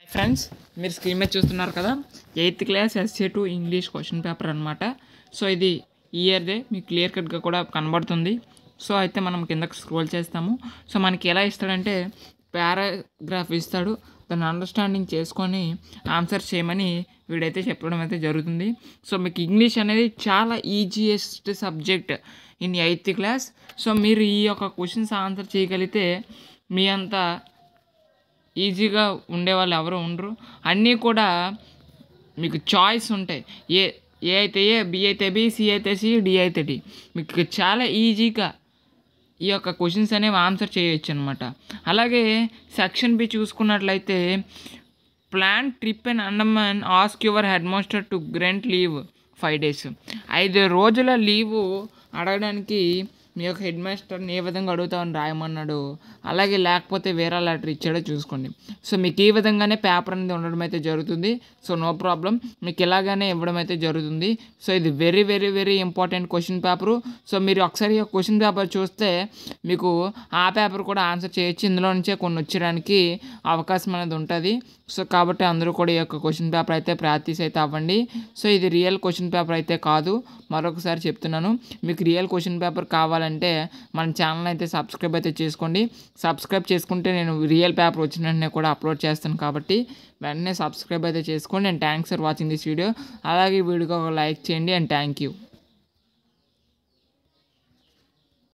friends మీరు screen మీద చూస్తున్నారు కదా eighth class SA two English question paper అనమాట సో ఇది ఇయర్దే మీకు క్లియర్ కట్గా కూడా కనబడుతుంది సో అయితే మనం కిందకి స్క్రోల్ చేస్తాము సో మనకి ఎలా ఇస్తాడంటే పారాగ్రాఫ్ ఇస్తాడు దాన్ని అండర్స్టాండింగ్ చేసుకొని ఆన్సర్ చేయమని వీడైతే చెప్పడం అయితే జరుగుతుంది సో మీకు ఇంగ్లీష్ అనేది చాలా easiest subject in eighth class so మీరు ఈ యొక్క క్వశ్చన్స్ ఆన్సర్ చేయగలిగితే మీ అంత ఈజీగా ఉండేవాళ్ళు ఎవరు ఉండరు అన్నీ కూడా మీకు చాయిస్ ఉంటాయి ఏ ఏ అయితే ఏ బి అయితే బి సి అయితే సి డి అయితే డి మీకు చాలా ఈజీగా ఈ యొక్క క్వశ్చన్స్ అనేవి ఆన్సర్ చేయొచ్చు అనమాట అలాగే సెక్షన్ బి చూసుకున్నట్లయితే plan trip and Andaman ask your head master to grant leave five days ఐదు రోజుల లీవు అడగడానికి మీ యొక్క హెడ్ మాస్టర్ని ఏ విధంగా అడుగుతామని రాయమన్నాడు అలాగే లేకపోతే వేరే లెటర్ ఇచ్చాడో చూసుకోండి సో మీకు ఈ విధంగానే పేపర్ అనేది ఉండడం అయితే జరుగుతుంది సో నో ప్రాబ్లం మీకు ఇలాగానే ఇవ్వడం అయితే జరుగుతుంది సో ఇది very very very important question paper so మీరు ఒకసారి ఈ క్వశ్చన్ పేపర్ చూస్తే మీకు ఆ పేపర్ కూడా ఆన్సర్ చేయొచ్చు ఇందులో నుంచే కొన్ని వచ్చడానికి అవకాశం అనేది ఉంటుంది సో కాబట్టి అందరూ కూడా ఈ యొక్క క్వశ్చన్ పేపర్ అయితే ప్రాక్టీస్ అయితే అవ్వండి సో ఇది రియల్ క్వశ్చన్ పేపర్ అయితే కాదు మరొకసారి చెప్తున్నాను మీకు రియల్ క్వశ్చన్ పేపర్ కావాలంటే మన ఛానల్ అయితే సబ్స్క్రైబ్ అయితే చేసుకోండి సబ్స్క్రైబ్ చేసుకుంటే నేను రియల్ పేపర్ వచ్చిన వెంటనే కూడా అప్లోడ్ చేస్తాను కాబట్టి వెంటనే సబ్స్క్రైబ్ అయితే చేసుకోండి and thanks for watching this video అలాగే ఈ వీడియోకి ఒక లైక్ చేయండి అండ్ థ్యాంక్ యూ